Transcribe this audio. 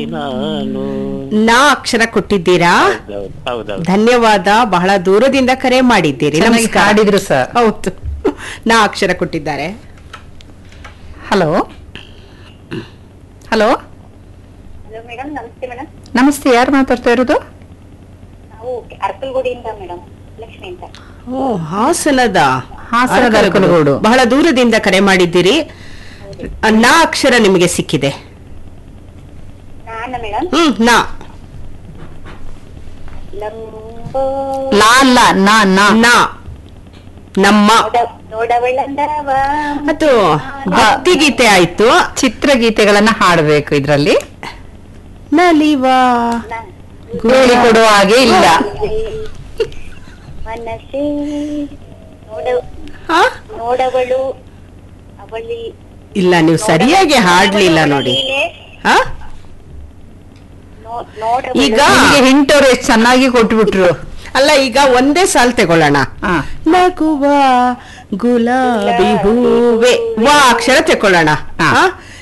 ನಾನು ನಾ ಅಕ್ಷರ ಕೊಟ್ಟಿದ್ದೀರಾ ಹೌದೌದು ಹೌದೌದು ಧನ್ಯವಾದ ಬಹಳ ದೂರದಿಂದ ಕರೆ ಮಾಡಿದ್ದೀರಿ ಚೆನ್ನಾಗಿ ನಮಸ್ಕಾರ ಹಾಡಿದ್ರು ಸರ್ ಹೌದು ನಾ ಅಕ್ಷರ ಕೊಟ್ಟಿದ್ದಾರೆ ಹಲೋ ಹಲೋ ಹಲೋ ಮೇಡಮ್ ನಮಸ್ತೆ ಮೇಡಮ್ ನಮಸ್ತೆ ಯಾರು ಮಾತಾಡ್ತಾ ಇರೋದು ನಾವು ಅರ್ಕಲ್ಗುಡಿಯಿಂದ ಮೇಡಮ್ ಲಕ್ಷ್ಮಿ ಅಂತ ಓ ಹಾಸನದ ಹಾಸನದ ಅರಕಲಗೂಡು. ಅರಕಲಗೂಡು. ಬಹಳ ದೂರದಿಂದ ಕರೆ ಮಾಡಿದ್ದೀರಿ ನಾ ಅಕ್ಷರ ನಿಮಗೆ ಸಿಕ್ಕಿದೆ ನಾನ ಮೇಡಮ್ ಹ್ಮ್ ನಾ ಲಂಬ ಲಾ ಲಾ ನಾ ನಾ ನಾ ನಮ್ಮ ನೋಡ- ನೋಡವಳಂದವ ಅದು ಭಕ್ತಿಗೀತೆ ಆಯ್ತು ಚಿತ್ರಗೀತೆಗಳನ್ನ ಹಾಡಬೇಕು ಇದ್ರಲ್ಲಿ ನಲಿವಾ ಹೇಳಿಕೊಡುವ ಹಾಗೆ ಇಲ್ಲ ಮನಸ್ಸೇ ನೋಡ ಹಾ? ನೋಡವಳು ಅವಳಿ ಇಲ್ಲ ನೀವು ಸರಿಯಾಗಿ ಹಾಡ್ಲಿಲ್ಲ ನೋಡಿ ಹಾ? ನೋ- ನೋಡವಳು ಈಗ ನಿಮಗೆ ಹಿಂಟವ್ರು ಎಷ್ಟು ಚೆನ್ನಾಗಿ ಕೊಟ್ಬಿಟ್ರು ಅಲ್ಲ ಈಗ ಒಂದೇ ಸಾಲ್ ತಗೊಳ್ಳೋಣ ಹಾ. ನಗುವ ಗುಲಾಬಿ ಹೂವೆ ವಾ ಅಕ್ಷರ ತಗೊಳ್ಳೋಣ ಹಾ. ಹಾ?